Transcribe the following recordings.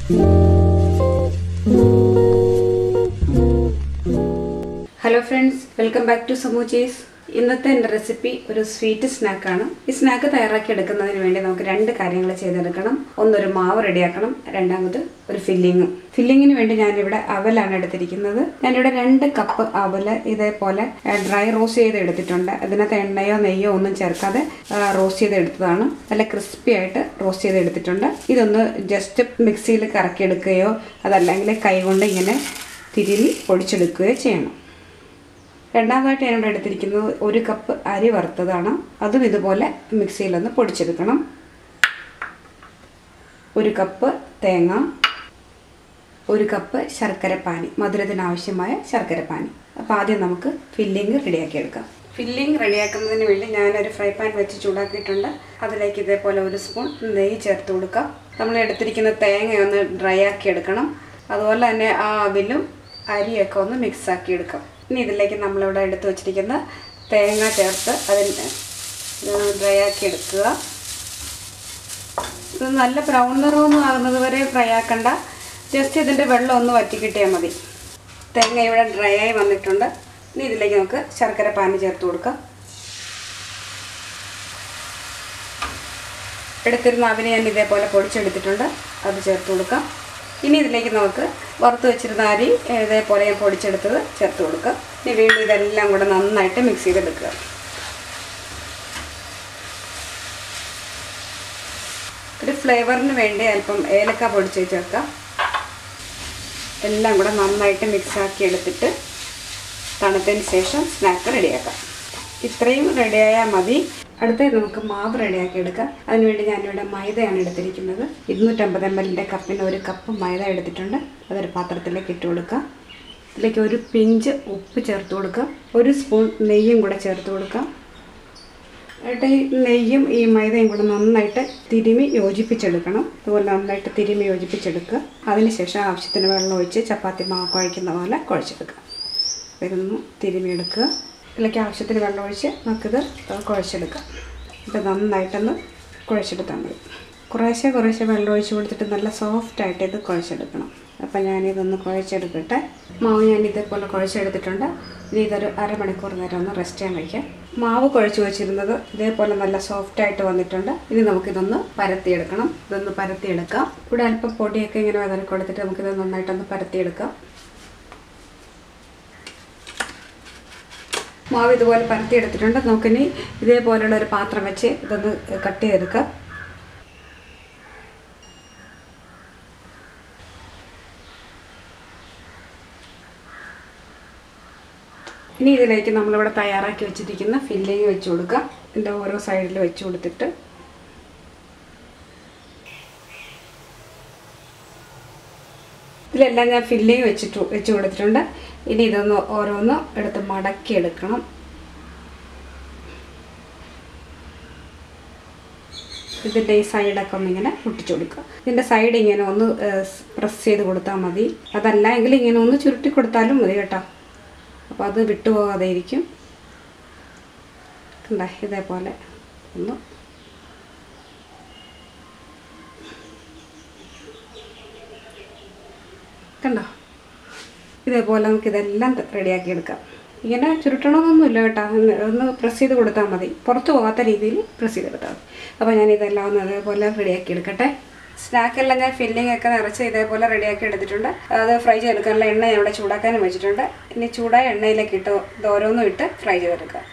hello friends welcome back to സമൂച്ചീസ് ഇന്നത്തെ എൻ്റെ റെസിപ്പി ഒരു സ്വീറ്റ് സ്നാക്കാണ് ഈ സ്നാക്ക് തയ്യാറാക്കി എടുക്കുന്നതിന് വേണ്ടി നമുക്ക് രണ്ട് കാര്യങ്ങൾ ചെയ്തെടുക്കണം ഒന്നൊരു മാവ് റെഡിയാക്കണം രണ്ടാമത് ഒരു ഫില്ലിങ്ങും ഫില്ലിങ്ങിന് വേണ്ടി ഞാനിവിടെ അവലാണ് എടുത്തിരിക്കുന്നത് ഞാനിവിടെ രണ്ട് കപ്പ് അവല് ഇതേപോലെ ഡ്രൈ റോസ്റ്റ് ചെയ്ത് എടുത്തിട്ടുണ്ട് അതിനകത്ത് എണ്ണയോ നെയ്യോ ഒന്നും ചേർക്കാതെ റോസ്റ്റ് ചെയ്ത് എടുത്തതാണ് നല്ല ക്രിസ്പി ആയിട്ട് റോസ്റ്റ് ചെയ്ത് എടുത്തിട്ടുണ്ട് ഇതൊന്ന് ജസ്റ്റ് മിക്സിയിൽ കറക്കിയെടുക്കുകയോ അതല്ലെങ്കിൽ കൈകൊണ്ട് ഇങ്ങനെ തിരിഞ്ഞ് പൊടിച്ചെടുക്കുകയോ ചെയ്യണം രണ്ടാമതായിട്ട് ഞാനിവിടെ എടുത്തിരിക്കുന്നത് ഒരു കപ്പ് അരി വറുത്തതാണ് അതും ഇതുപോലെ മിക്സിയിലൊന്ന് പൊടിച്ചെടുക്കണം ഒരു കപ്പ് തേങ്ങ ഒരു കപ്പ് ശർക്കരപ്പാനി മധുരത്തിന് ആവശ്യമായ ശർക്കരപ്പാനി അപ്പോൾ ആദ്യം നമുക്ക് ഫില്ലിങ് റെഡിയാക്കി എടുക്കാം ഫില്ലിങ് റെഡിയാക്കുന്നതിന് വേണ്ടി ഞാനൊരു ഫ്രൈ പാൻ വെച്ച് ചൂടാക്കിയിട്ടുണ്ട് അതിലേക്ക് ഇതേപോലെ ഒരു സ്പൂൺ നെയ്യ് ചേർത്ത് കൊടുക്കാം നമ്മൾ എടുത്തിരിക്കുന്ന തേങ്ങ ഒന്ന് ഡ്രൈ ആക്കി എടുക്കണം അതുപോലെ തന്നെ ആ അവിലും അരിയൊക്കെ ഒന്ന് മിക്സ് ആക്കി എടുക്കാം ഇനി ഇതിലേക്ക് നമ്മളിവിടെ എടുത്തു വച്ചിരിക്കുന്ന തേങ്ങ ചേർത്ത് അതിന് ഡ്രൈ ആക്കി എടുക്കുക ഇത് നല്ല ബ്രൗൺ നിറമൊന്നും ആകുന്നത് വരെ ഫ്രൈ ആക്കണ്ട ജസ്റ്റ് ഇതിൻ്റെ വെള്ളം ഒന്ന് വറ്റി കിട്ടിയാൽ മതി തേങ്ങ ഇവിടെ ഡ്രൈ ആയി വന്നിട്ടുണ്ട് ഇനി ഇതിലേക്ക് നമുക്ക് ശർക്കര പാനി ചേർത്ത് കൊടുക്കാം എടുത്തിരുന്ന അവിനെ ഞാൻ ഇതേപോലെ പൊടിച്ചെടുത്തിട്ടുണ്ട് അത് ചേർത്ത് കൊടുക്കാം ഇനി ഇതിലേക്ക് നമുക്ക് വറുത്ത് വെച്ചിരുന്ന അരി ഇതേപോലെ ഞാൻ പൊടിച്ചെടുത്തത് ചേർത്ത് കൊടുക്കുക ഇനി വീണ്ടും ഇതെല്ലാം കൂടെ നന്നായിട്ട് മിക്സ് ചെയ്തെടുക്കുക ഒരു ഫ്ലേവറിന് വേണ്ടി അല്പം ഏലക്ക പൊടിച്ച് ചേർക്കാം എല്ലാം കൂടെ നന്നായിട്ട് മിക്സ് ആക്കി എടുത്തിട്ട് തണുത്തതിന് ശേഷം സ്നാക്ക് റെഡിയാക്കാം ഇത്രയും റെഡിയായാൽ മതി അടുത്തത് നമുക്ക് മാവ് റെഡിയാക്കി എടുക്കാം അതിനുവേണ്ടി ഞാനിവിടെ മൈദയാണ് എടുത്തിരിക്കുന്നത് ഇരുന്നൂറ്റമ്പത് എം എല്ലിൻ്റെ കപ്പിന് ഒരു കപ്പ് മൈദ എടുത്തിട്ടുണ്ട് അതൊരു പാത്രത്തിലേക്ക് ഇട്ട് കൊടുക്കാം ഇതിലേക്ക് ഒരു പിഞ്ച് ഉപ്പ് ചേർത്ത് കൊടുക്കാം ഒരു സ്പൂൺ നെയ്യും കൂടെ ചേർത്ത് കൊടുക്കാം എന്നിട്ട് ഈ നെയ്യും ഈ മൈദയും കൂടെ നന്നായിട്ട് തിരുമി യോജിപ്പിച്ചെടുക്കണം അതുപോലെ നന്നായിട്ട് തിരുമി യോജിപ്പിച്ചെടുക്കുക അതിനുശേഷം ആവശ്യത്തിന് വെള്ളം ഒഴിച്ച് ചപ്പാത്തി മാവ് കുഴയ്ക്കുന്ന പോലെ കുഴച്ചെടുക്കുക ഇതൊന്ന് തിരുമിയെടുക്കുക ഇതിലേക്ക് ആവശ്യത്തിന് വെള്ളം ഒഴിച്ച് നമുക്കിത് കുഴച്ചെടുക്കാം ഇത് നന്നായിട്ടൊന്ന് കുഴച്ചെടുത്താൽ മതി കുറേശ്ശെ കുറേശ്ശെ വെള്ളം ഒഴിച്ച് കൊടുത്തിട്ട് നല്ല സോഫ്റ്റായിട്ട് ഇത് കുഴച്ചെടുക്കണം അപ്പം ഞാനിതൊന്ന് കുഴച്ചെടുക്കട്ടെ മാവ് ഞാൻ ഇതേപോലെ കുഴച്ചെടുത്തിട്ടുണ്ട് ഇനി ഇതൊരു അരമണിക്കൂർ നേരം ഒന്ന് റെസ്റ്റ് ചെയ്യാൻ വയ്ക്കാം മാവ് കുഴച്ച് വെച്ചിരുന്നത് ഇതേപോലെ നല്ല സോഫ്റ്റായിട്ട് വന്നിട്ടുണ്ട് ഇനി നമുക്കിതൊന്ന് പരത്തിയെടുക്കണം ഇതൊന്ന് പരത്തിയെടുക്കാം ഇവിടെ അല്പം പൊടിയൊക്കെ ഇങ്ങനെ വിതറി കൊടുത്തിട്ട് നമുക്കിത് നന്നായിട്ടൊന്ന് പരത്തിയെടുക്കാം മാവ് ഇതുപോലെ പരത്തി എടുത്തിട്ടുണ്ട് നമുക്കിനി ഇതേപോലെയുള്ള ഒരു പാത്രം വെച്ച് ഇതൊന്ന് കട്ട് ചെയ്തെടുക്കാം ഇനി ഇതിലേക്ക് നമ്മളിവിടെ തയ്യാറാക്കി വെച്ചിരിക്കുന്ന ഫില്ലിങ് വെച്ച് കൊടുക്കാം ഇതിൻ്റെ ഓരോ സൈഡിൽ വെച്ച് കൊടുത്തിട്ട് ഇതിലെല്ലാം ഞാൻ ഫില്ലിങ് വെച്ചിട്ട് വെച്ച് കൊടുത്തിട്ടുണ്ട് ഇനി ഇതൊന്ന് ഓരോന്ന് എടുത്ത് മടക്കി എടുക്കണം ഇതിൻ്റെ ഈ സൈഡൊക്കെ ഒന്ന് ഇങ്ങനെ പൊട്ടിച്ചു കൊടുക്കുക ഇതിൻ്റെ സൈഡ് ഇങ്ങനെ ഒന്ന് പ്രസ് ചെയ്ത് കൊടുത്താൽ മതി അതല്ല എങ്കിൽ ഇങ്ങനെ ഒന്ന് ചുരുട്ടി കൊടുത്താലും മതി കേട്ടോ അപ്പോൾ അത് വിട്ടുപോകാതെ ഇരിക്കും കണ്ട ഇതേപോലെ ഒന്ന് കണ്ടോ ഇതേപോലെ നമുക്ക് ഇതെല്ലാം റെഡിയാക്കി എടുക്കാം ഇങ്ങനെ ചുരുട്ടണമെന്നൊന്നുമില്ല കേട്ടോ ഒന്ന് ഒന്ന് പ്രസ് ചെയ്ത് കൊടുത്താൽ മതി പുറത്ത് പോകാത്ത രീതിയിൽ പ്രസ് ചെയ്തെടുത്താൽ മതി അപ്പോൾ ഞാൻ ഇതെല്ലാം ഒന്ന് അതേപോലെ റെഡിയാക്കി എടുക്കട്ടെ സ്നാക്കെല്ലാം ഞാൻ ഫില്ലിംഗ് ഒക്കെ നിറച്ച് ഇതേപോലെ റെഡിയാക്കി എടുത്തിട്ടുണ്ട് അത് ഫ്രൈ ചെയ്തെടുക്കാനുള്ള എണ്ണ ഞാൻ ഇവിടെ ചൂടാക്കാനും വെച്ചിട്ടുണ്ട് ഇനി ചൂടായ എണ്ണയിലേക്ക് ഇട്ട് ഇത് ഓരോന്നും ഇട്ട് ഫ്രൈ ചെയ്തെടുക്കുക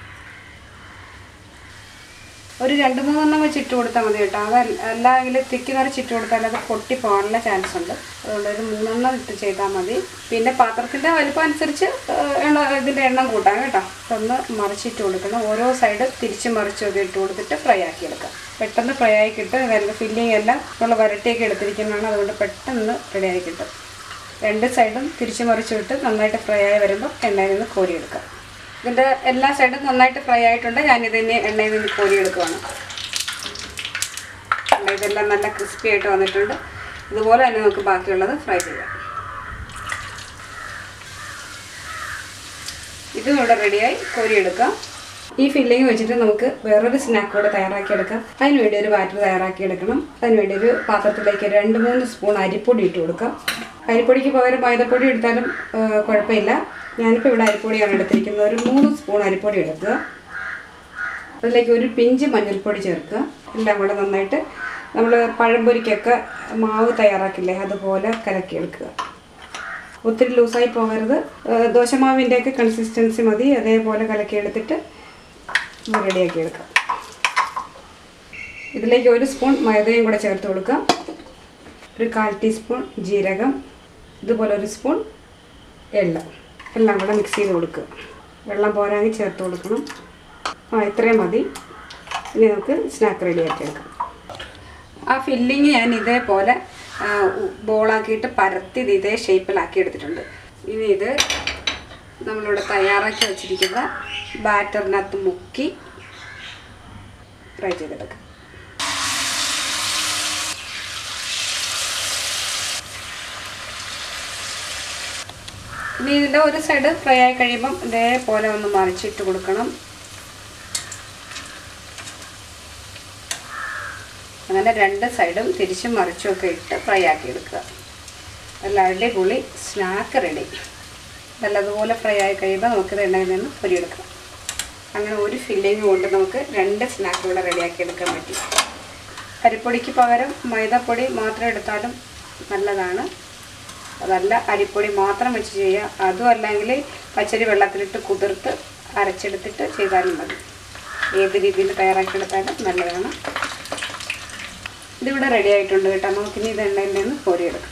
ഒരു രണ്ട് മൂന്നെണ്ണം വെച്ച് ഇട്ട് കൊടുത്താൽ മതി കേട്ടോ അത് അല്ലെങ്കിൽ തിക്കി നിറച്ച് ഇട്ട് കൊടുത്താൽ അത് പൊട്ടി പോകാനുള്ള ചാൻസ് ഉണ്ട് അതുകൊണ്ട് ഒരു മൂന്നെണ്ണം ഇട്ട് ചെയ്താൽ മതി പിന്നെ പാത്രത്തിൻ്റെ വലുപ്പം അനുസരിച്ച് എണ്ണ ഇതിൻ്റെ എണ്ണം കൂട്ടാം കേട്ടോ ഒന്ന് മറിച്ചിട്ട് കൊടുക്കണം ഓരോ സൈഡ് തിരിച്ച് മറിച്ചൊക്കെ ഇട്ട് കൊടുത്തിട്ട് ഫ്രൈ ആക്കി എടുക്കാം പെട്ടെന്ന് ഫ്രൈ ആയി കിട്ടും അതിൻ്റെ ഫില്ലിംഗ് എല്ലാം നമ്മൾ വരട്ടിയൊക്കെ എടുത്തിരിക്കുന്നതാണ് അതുകൊണ്ട് പെട്ടെന്ന് റെഡി ആയി കിട്ടും രണ്ട് സൈഡും തിരിച്ച് മറിച്ച് വിട്ട് നന്നായിട്ട് ഫ്രൈ ആയി വരുമ്പോൾ എണ്ണയിൽ നിന്ന് കോരിയെടുക്കാം ഇതിൻ്റെ എല്ലാ സൈഡും നന്നായിട്ട് ഫ്രൈ ആയിട്ടുണ്ട് ഞാനിതിനെ എണ്ണയിൽ നിന്ന് കോരിയെടുക്കുവാണ് ഇതെല്ലാം നല്ല ക്രിസ്പി ആയിട്ട് വന്നിട്ടുണ്ട് ഇതുപോലെ തന്നെ നമുക്ക് ബാക്കിയുള്ളത് ഫ്രൈ ചെയ്യാം ഇതും ഇവിടെ റെഡിയായി കോരിയെടുക്കാം ഈ ഫില്ലിങ് വെച്ചിട്ട് നമുക്ക് വേറൊരു സ്നാക്ക് കൂടെ തയ്യാറാക്കിയെടുക്കാം അതിനുവേണ്ടി ഒരു ബാറ്റർ തയ്യാറാക്കിയെടുക്കണം അതിനുവേണ്ടി ഒരു പാത്രത്തിലേക്ക് രണ്ട് മൂന്ന് സ്പൂൺ അരിപ്പൊടി ഇട്ട് കൊടുക്കാം അരിപ്പൊടിക്ക് പകരം മൈദപ്പൊടി എടുത്താലും ആ, കുഴപ്പമില്ല ഞാനിപ്പോൾ ഇവിടെ അരിപ്പൊടിയാണ് എടുത്തിരിക്കുന്നത് ഒരു മൂന്ന് സ്പൂൺ അരിപ്പൊടി എടുക്കുക അതിലേക്ക് ഒരു പിഞ്ച് മഞ്ഞൾപ്പൊടി ചേർക്കുക എല്ലാം കൂടെ നന്നായിട്ട് നമ്മൾ പഴംപൊരിക്കൊക്കെ മാവ് തയ്യാറാക്കില്ലേ അതുപോലെ കലക്കിയെടുക്കുക ഒത്തിരി ലൂസായി പോകരുത് ഏഹ് ദോശമാവിൻ്റെയൊക്കെ കൺസിസ്റ്റൻസി മതി അതേപോലെ കലക്കിയെടുത്തിട്ട് റെഡിയാക്കി എടുക്കാം ഇതിലേക്ക് ഒരു സ്പൂൺ മൈദയും കൂടെ ചേർത്ത് കൊടുക്കാം ഒരു കാൽ ടീസ്പൂൺ ജീരകം ഇതുപോലെ ഒരു സ്പൂൺ എള്ള എല്ലാം കൂടെ മിക്സ് ചെയ്ത് കൊടുക്കുക വെള്ളം പോരാങ്ങി ചേർത്ത് കൊടുക്കണം ആ ഇത്രയും മതി ഇനി നമുക്ക് സ്നാക്ക് റെഡിയാക്കി എടുക്കാം ആ ഫില്ലിങ് ഞാൻ ഇതേപോലെ ആ, ഉ- ബോളാക്കിയിട്ട് പരത്തി ഇത് ഇതേ ഷേപ്പിലാക്കി എടുത്തിട്ടുണ്ട് ഇനി ഇത് നമ്മളിവിടെ തയ്യാറാക്കി വെച്ചിരിക്കുന്ന ബാറ്ററിനകത്ത് മുക്കി ഫ്രൈ ചെയ്തെടുക്കാം ഇനി ഇതിൻ്റെ ഒരു സൈഡ് ഫ്രൈ ആയി കഴിയുമ്പം ഇതേപോലെ ഒന്ന് മറിച്ചിട്ട് കൊടുക്കണം അങ്ങനെ രണ്ട് സൈഡും തിരിച്ചും മറിച്ചും ഒക്കെ ഇട്ട് ഫ്രൈ ആക്കി എടുക്കുക നല്ല അടിപൊളി സ്നാക്ക് റെഡി നല്ലതുപോലെ ഫ്രൈ ആയി കഴിയുമ്പോൾ നമുക്കിത് എണ്ണയിൽ നിന്ന് പൊരിയെടുക്കാം അങ്ങനെ ഒരു ഫില്ലിങ് കൊണ്ട് നമുക്ക് രണ്ട് സ്നാക്ക് കൂടെ റെഡിയാക്കി എടുക്കാൻ പറ്റി അരിപ്പൊടിക്ക് പകരം മൈദപ്പൊടി മാത്രം എടുത്താലും നല്ലതാണ് അതല്ല അരിപ്പൊടി മാത്രം വെച്ച് ചെയ്യുക അതും അല്ലെങ്കിൽ പച്ചരി വെള്ളത്തിലിട്ട് കുതിർത്ത് അരച്ചെടുത്തിട്ട് ചെയ്താലും മതി ഏത് രീതിയിൽ തയ്യാറാക്കിയെടുത്താലും നല്ലതാണ് ഇതിവിടെ റെഡി ആയിട്ടുണ്ട് കേട്ടോ നമുക്കിനി ഇത് എണ്ണയിൽ നിന്ന് കോരിയെടുക്കാം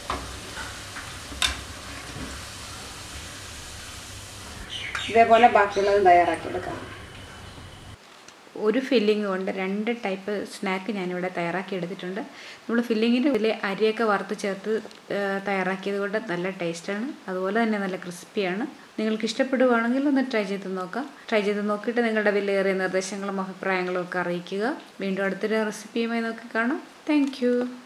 ഇതേപോലെ ബാക്കിയുള്ളത് തയ്യാറാക്കിയെടുക്കാം ഒരു ഫില്ലിംഗ് കൊണ്ട് രണ്ട് ടൈപ്പ് സ്നാക്ക് ഞാനിവിടെ തയ്യാറാക്കി എടുത്തിട്ടുണ്ട് നമ്മൾ ഫില്ലിങ്ങിന് ഇതിൽ അരിയൊക്കെ വറുത്ത് ചേർത്ത് ആ, തയ്യാറാക്കിയത് കൊണ്ട് നല്ല ടേസ്റ്റാണ് അതുപോലെ തന്നെ നല്ല ക്രിസ്പിയാണ് നിങ്ങൾക്ക് ഇഷ്ടപ്പെടുവാണെങ്കിൽ ഒന്ന് ട്രൈ ചെയ്ത് നോക്കാം ട്രൈ ചെയ്ത് നോക്കിയിട്ട് നിങ്ങളുടെ വിലയേറിയ നിർദ്ദേശങ്ങളും അഭിപ്രായങ്ങളും ഒക്കെ അറിയിക്കുക വീണ്ടും അടുത്തൊരു റെസിപ്പിയുമായി നോക്കി കാണാം താങ്ക്